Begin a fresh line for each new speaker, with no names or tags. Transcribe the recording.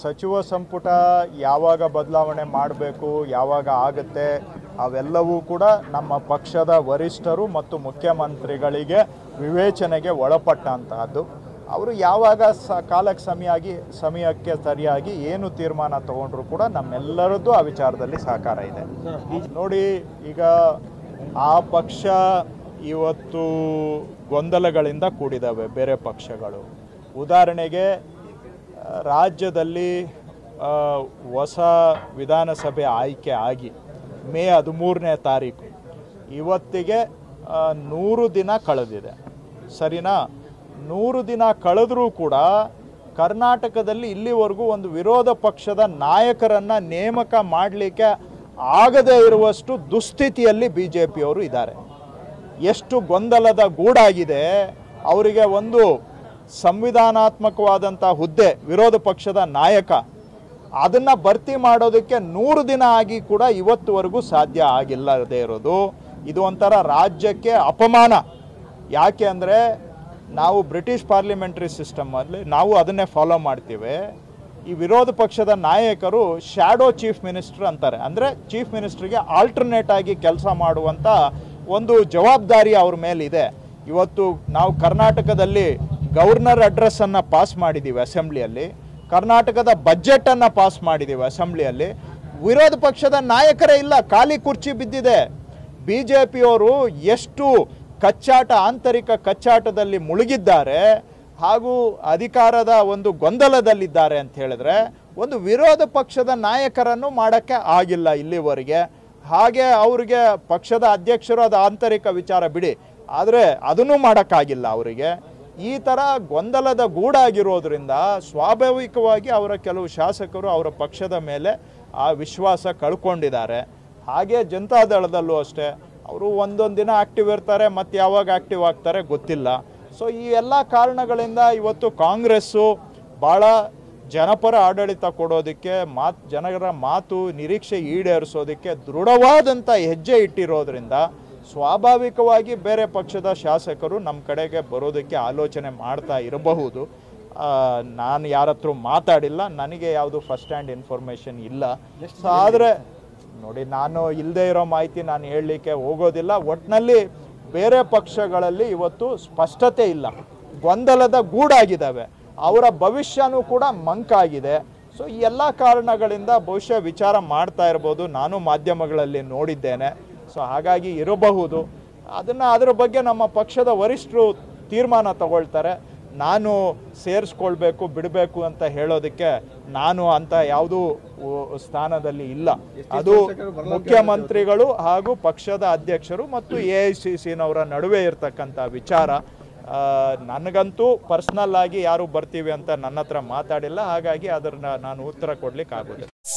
ಸಚಿವ ಸಂಪುಟ ಯಾವಾಗ ಬದಲಾವಣೆ ಮಾಡಬೇಕು ಯಾವಾಗ ಆಗುತ್ತೆ ಅವೆಲ್ಲವೂ ಕೂಡ ನಮ್ಮ ಪಕ್ಷದ ವರಿಷ್ಠರು ಮತ್ತು ಮುಖ್ಯಮಂತ್ರಿಗಳಿಗೆ ವಿವೇಚನೆಗೆ ಒಳಪಟ್ಟಂತಹದ್ದು ಅವರು ಯಾವಾಗ ಸ ಕಾಲಕ್ಕೆ ಸಮಯಾಗಿ ಸಮಯಕ್ಕೆ ಸರಿಯಾಗಿ ಏನು ತೀರ್ಮಾನ ತಗೊಂಡ್ರು ಕೂಡ ನಮ್ಮೆಲ್ಲರದ್ದು ಆ ವಿಚಾರದಲ್ಲಿ ಸಹಕಾರ ಇದೆ ನೋಡಿ ಈಗ ಆ ಪಕ್ಷ ಇವತ್ತು ಗೊಂದಲಗಳಿಂದ ಕೂಡಿದ್ದಾವೆ ಬೇರೆ ಪಕ್ಷಗಳು ಉದಾಹರಣೆಗೆ ಆ, ರಾಜ್ಯದಲ್ಲಿ ಆ, ಹೊಸ ವಿಧಾನಸಭೆ ಆಯ್ಕೆ ಆಗಿ ಮೇ ಹದಿಮೂರನೇ ತಾರೀಕು ಇವತ್ತಿಗೆ ಆ, ನೂರು ದಿನ ಕಳೆದಿದೆ ಸರಿನಾ ನೂರು ದಿನ ಕಳೆದರೂ ಕೂಡ ಕರ್ನಾಟಕದಲ್ಲಿ ಇಲ್ಲಿವರೆಗೂ ಒಂದು ವಿರೋಧ ಪಕ್ಷದ ನಾಯಕರನ್ನು ನೇಮಕ ಮಾಡಲಿಕ್ಕೆ ಆಗದೇ ಇರುವಷ್ಟು ದುಸ್ಥಿತಿಯಲ್ಲಿ ಬಿ ಜೆ ಪಿಯವರು ಇದ್ದಾರೆ ಎಷ್ಟು ಗೊಂದಲದ ಗೂಡಾಗಿದೆ ಅವರಿಗೆ ಒಂದು ಸಂವಿಧಾನಾತ್ಮಕವಾದಂಥ ಹುದ್ದೆ ವಿರೋಧ ಪಕ್ಷದ ನಾಯಕ ಅದನ್ನ ಭರ್ತಿ ಮಾಡೋದಕ್ಕೆ ನೂರು ದಿನ ಆಗಿ ಕೂಡ ಇವತ್ತುವರೆಗೂ ಸಾಧ್ಯ ಆಗಿಲ್ಲದೇ ಇರೋದು ಇದು ಒಂಥರ ರಾಜ್ಯಕ್ಕೆ ಅಪಮಾನ ಯಾಕೆ ಅಂದರೆ ನಾವು ಬ್ರಿಟಿಷ್ ಪಾರ್ಲಿಮೆಂಟ್ರಿ ಸಿಸ್ಟಮಲ್ಲಿ ನಾವು ಅದನ್ನೇ ಫಾಲೋ ಮಾಡ್ತೀವಿ ಈ ವಿರೋಧ ಪಕ್ಷದ ನಾಯಕರು ಶ್ಯಾಡೋ ಚೀಫ್ ಮಿನಿಸ್ಟರ್ ಅಂತಾರೆ ಅಂದರೆ ಚೀಫ್ ಮಿನಿಸ್ಟರ್ಗೆ ಆಲ್ಟರ್ನೇಟ್ ಆಗಿ ಕೆಲಸ ಮಾಡುವಂಥ ಒಂದು ಜವಾಬ್ದಾರಿ ಅವ್ರ ಮೇಲಿದೆ ಇವತ್ತು ನಾವು ಕರ್ನಾಟಕದಲ್ಲಿ ಗವರ್ನರ್ ಅಡ್ರೆಸ್ಸನ್ನು ಪಾಸ್ ಮಾಡಿದ್ದೀವಿ ಅಸೆಂಬ್ಲಿಯಲ್ಲಿ ಕರ್ನಾಟಕದ ಬಜೆಟನ್ನು ಪಾಸ್ ಮಾಡಿದ್ದೀವಿ ಅಸೆಂಬ್ಲಿಯಲ್ಲಿ ವಿರೋಧ ಪಕ್ಷದ ನಾಯಕರೇ ಇಲ್ಲ ಖಾಲಿ ಕುರ್ಚಿ ಬಿದ್ದಿದೆ ಬಿ ಜೆ ಪಿಯವರು ಎಷ್ಟು ಕಚ್ಚಾಟ ಆಂತರಿಕ ಕಚ್ಚಾಟದಲ್ಲಿ ಮುಳುಗಿದ್ದಾರೆ ಹಾಗೂ ಅಧಿಕಾರದ ಒಂದು ಗೊಂದಲದಲ್ಲಿದ್ದಾರೆ ಅಂತ ಹೇಳಿದ್ರೆ ಒಂದು ವಿರೋಧ ಪಕ್ಷದ ನಾಯಕರನ್ನು ಮಾಡೋಕ್ಕೆ ಆಗಿಲ್ಲ ಇಲ್ಲಿವರೆಗೆ ಹಾಗೆ ಅವ್ರಿಗೆ ಪಕ್ಷದ ಅಧ್ಯಕ್ಷರು ಅದು ಆಂತರಿಕ ವಿಚಾರ ಬಿಡಿ ಆದರೆ ಅದನ್ನೂ ಮಾಡೋಕ್ಕಾಗಿಲ್ಲ ಅವರಿಗೆ ಈ ಥರ ಗೊಂದಲದ ಗೂಡಾಗಿರೋದ್ರಿಂದ ಸ್ವಾಭಾವಿಕವಾಗಿ ಅವರ ಕೆಲವು ಶಾಸಕರು ಅವರ ಪಕ್ಷದ ಮೇಲೆ ಆ ವಿಶ್ವಾಸ ಕಳ್ಕೊಂಡಿದ್ದಾರೆ ಹಾಗೆ ಜನತಾದಳದಲ್ಲೂ ಅಷ್ಟೇ ಅವರು ಒಂದೊಂದು ದಿನ ಆಕ್ಟಿವ್ ಇರ್ತಾರೆ ಮತ್ತು ಯಾವಾಗ ಆಕ್ಟಿವ್ ಆಗ್ತಾರೆ ಗೊತ್ತಿಲ್ಲ ಸೊ ಈ ಎಲ್ಲ ಕಾರಣಗಳಿಂದ ಇವತ್ತು ಕಾಂಗ್ರೆಸ್ಸು ಭಾಳ ಜನಪರ ಆಡಳಿತ ಕೊಡೋದಕ್ಕೆ ಮಾತು ಜನರ ಮಾತು ನಿರೀಕ್ಷೆ ಈಡೇರಿಸೋದಕ್ಕೆ ದೃಢವಾದಂಥ ಹೆಜ್ಜೆ ಇಟ್ಟಿರೋದ್ರಿಂದ ಸ್ವಾಭಾವಿಕವಾಗಿ ಬೇರೆ ಪಕ್ಷದ ಶಾಸಕರು ನಮ್ಮ ಕಡೆಗೆ ಬರೋದಕ್ಕೆ ಆಲೋಚನೆ ಮಾಡ್ತಾ ಇರಬಹುದು ಆ, ನಾನು ಯಾರ ಹತ್ರ ಮಾತಾಡಿಲ್ಲ ನನಗೆ ಯಾವುದು ಫಸ್ಟ್ ಹ್ಯಾಂಡ್ ಇನ್ಫಾರ್ಮೇಷನ್ ಇಲ್ಲ ಸೊ ಆದರೆ ನೋಡಿ ನಾನು ಇಲ್ಲದೆ ಇರೋ ಮಾಹಿತಿ ನಾನು ಹೇಳಲಿಕ್ಕೆ ಹೋಗೋದಿಲ್ಲ ಒಟ್ಟಿನಲ್ಲಿ ಬೇರೆ ಪಕ್ಷಗಳಲ್ಲಿ ಇವತ್ತು ಸ್ಪಷ್ಟತೆ ಇಲ್ಲ ಗೊಂದಲದ ಗೂಡಾಗಿದ್ದಾವೆ ಅವರ ಭವಿಷ್ಯನೂ ಕೂಡ ಮಂಕಾಗಿದೆ ಸೊ ಈ ಎಲ್ಲ ಕಾರಣಗಳಿಂದ ಬಹುಶಃ ವಿಚಾರ ಮಾಡ್ತಾ ಇರ್ಬೋದು ನಾನು ಮಾಧ್ಯಮಗಳಲ್ಲಿ ನೋಡಿದ್ದೇನೆ ಸೊ ಹಾಗಾಗಿ ಇರಬಹುದು ಅದನ್ನು ಅದರ ಬಗ್ಗೆ ನಮ್ಮ ಪಕ್ಷದ ವರಿಷ್ಠರು ತೀರ್ಮಾನ ತಗೊಳ್ತಾರೆ ನಾನು ಸೇರಿಸ್ಕೊಳ್ಬೇಕು ಬಿಡಬೇಕು ಅಂತ ಹೇಳೋದಕ್ಕೆ ನಾನು ಅಂತ ಯಾವುದೂ ಉ- ಸ್ಥಾನದಲ್ಲಿ ಇಲ್ಲ ಅದು ಮುಖ್ಯಮಂತ್ರಿಗಳು ಹಾಗೂ ಪಕ್ಷದ ಅಧ್ಯಕ್ಷರು ಮತ್ತು ಎ ಐ ಸಿ ಸಿನವರ ನಡುವೆ ಇರತಕ್ಕಂಥ ವಿಚಾರ ಆ, ನನಗಂತೂ ಪರ್ಸ್ನಲ್ ಆಗಿ ಯಾರು ಬರ್ತೀವಿ ಅಂತ ನನ್ನ ಹತ್ರ ಮಾತಾಡಿಲ್ಲ ಹಾಗಾಗಿ ಅದನ್ನ ನಾನು ಉತ್ತರ ಕೊಡ್ಲಿಕ್ಕೆ ಆಗೋದಿಲ್ಲ